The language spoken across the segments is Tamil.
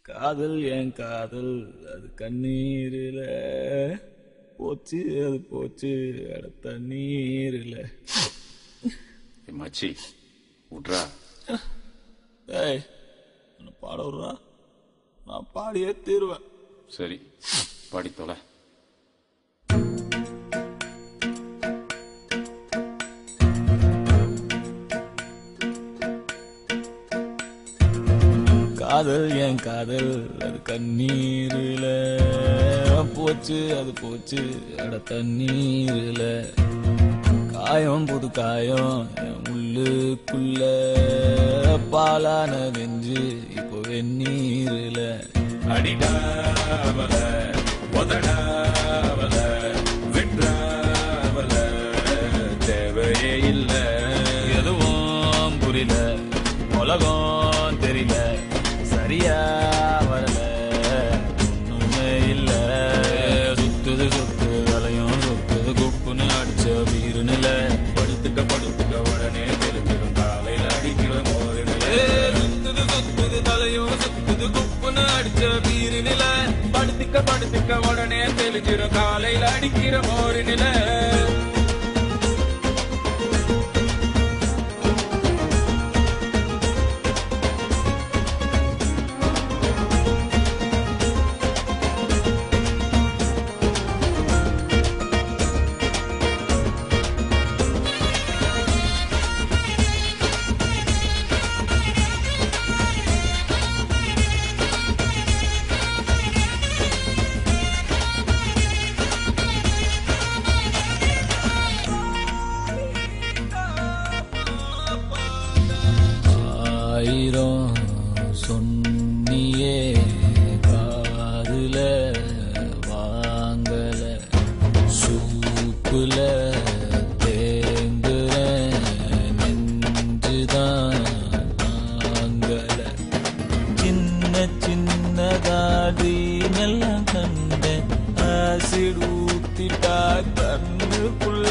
காதல் என் காதல் அது கண்ணீரில போச்சு அது போச்சு அட தண்ணீரில ஏய் மச்சி விட்றா ஏய் என்ன பாட விட்றா நான் பாடியே தீருவேன் சரி பாடி தொலை காதல் என் காதல் அது கண்ணீரில போச்சு அது போச்சு அட தண்ணீரில காயம் புது காயம் என் உள்ளுக்குள்ள பாலான நெஞ்சு இப்போ வெந்நீரில அடிடாவல உதடாவல விட்றாவல தேவையே இல்ல எதுவும் புரியல உலகம் தெரியல சரியா வரல ஒண்ணுமே இல்ல சுத்துது சுத்து வலையும் சுத்துது குப்புன்னு அடிச்ச வீரு நில படுத்துக்க படுத்துக்க உடனே தெரிஞ்சிடும் காலையில் அடிக்கிற மோது சுத்துது சுத்துது தலையும் சுத்துது குப்புன்னு அடிச்ச வீரு நில படுத்துக்க படுத்துக்க உடனே தெளிஞ்சிடும் காலையில் அடிக்கிற மோரு நில ஆயிரம் சொன்னியே காதுல வாங்கல சூப்புல தேங்குற நெஞ்சுதான் தாங்கல சின்ன சின்னதாடி எல்லாம் கண்டேன் ஆசிட் ஊத்திட்டா கண்ணுக்குள்ள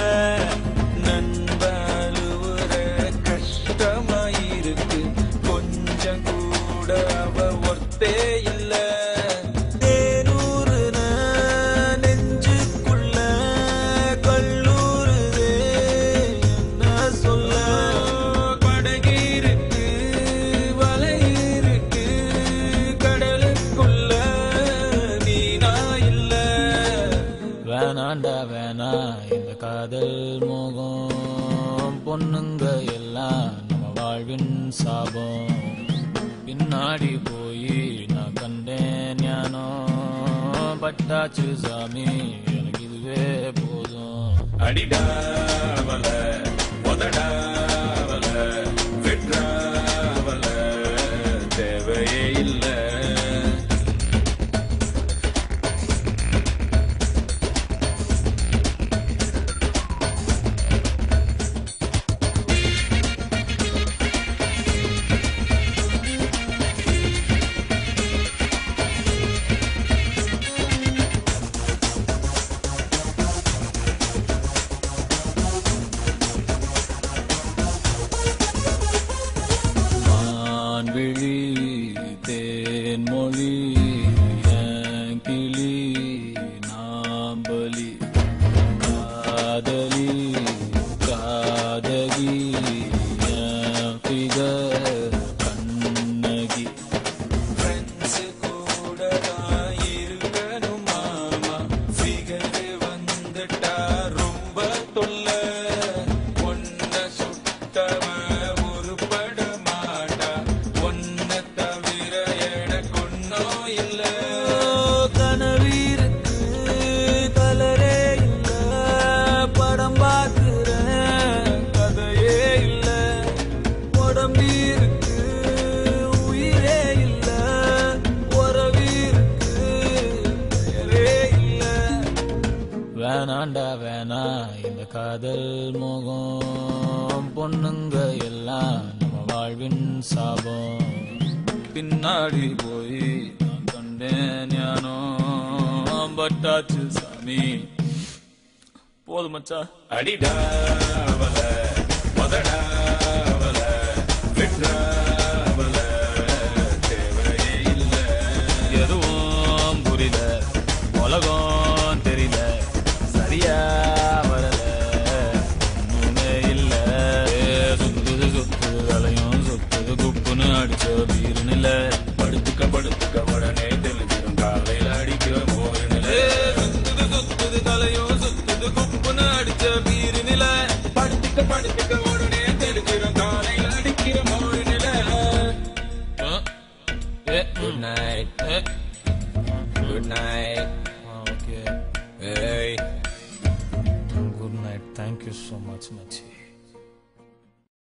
நண்பழுவுற கஷ்டமாயிருக்கு கொஞ்சம் கூட அவ ஒர்த்தே இல்ல தேனூறுன நெஞ்சுக்குள்ள கல்லூருதே என்ன சொல்ல படகு இருக்கு வலை இருக்கு கடலுக்குள்ள நீனா இல்ல வேணாண்டா வேணா இந்த காதல் மோகம் பொண்ணுங்க எல்லாம் நம்ம வாழ்வின் சாபம் பின்னாடி போய் நான் கண்டேன் ஞானம் பட்டாச்சு சாமி எனக்கு இதுவே போதும் அடிடாவல உதடாவல விட்றாவல தேவையே இல்ல மான்விழி தேன்மொழி என் கிளி நாம்பலி காதலி காதகி என் ஃபிகர் கண்ணகி ஃப்ரெண்ட்ஸ் கூட தான் இருக்கணும் மாமா ஃபிகர் வந்துட்டா ரொம்ப தொல்லை ஒன்ன சுட்டவன் உருப்பட மாட்டா ஒன்ன தவிர எனக்கு ஒன்னும் இல்ல கனவீருக்கு கலரே இல்ல படம் பார்க்கிறேன் கதையே இல்ல உடம்பீருக்கு உயிரே இல்ல உறவீருக்கு பெயரே இல்ல வேணாண்டா வேணா இந்த காதல் மோகம் பொண்ணுங்க எல்லாம் நம்ம வாழ்வின் சாபம் பின்னாடி போய் நான் கண்டேன் ஞானோ பட்டாச்சு சாமி போதும் மச்சா அடிடாவல உதடாவல விட்றாவல தேவையே இல்ல முடியல உலகம் தெரியல சரியா வரல ஒண்ணுமே இல்ல ஏ, சுத்துது சுத்துது தலையும் சுத்துது குப்புன்னு அடிச்ச வீருன்னு இல்ல படுத்துக்க படுத்துக்க உடனே தெளிஞ்சிரும் காலையில அடிக்கிற மோர் நில ஏ, சுத்துது சுத்துது தலையும் சுத்துது குப்புன்னு அடிச்ச வீருன்னு இல்ல படுத்துக்க படுத்துக்க உடனே தெளிஞ்சிரும் காலையில அடிக்கிற மோர் நில good night good night okay ஏய் good night thank you so much மச்சி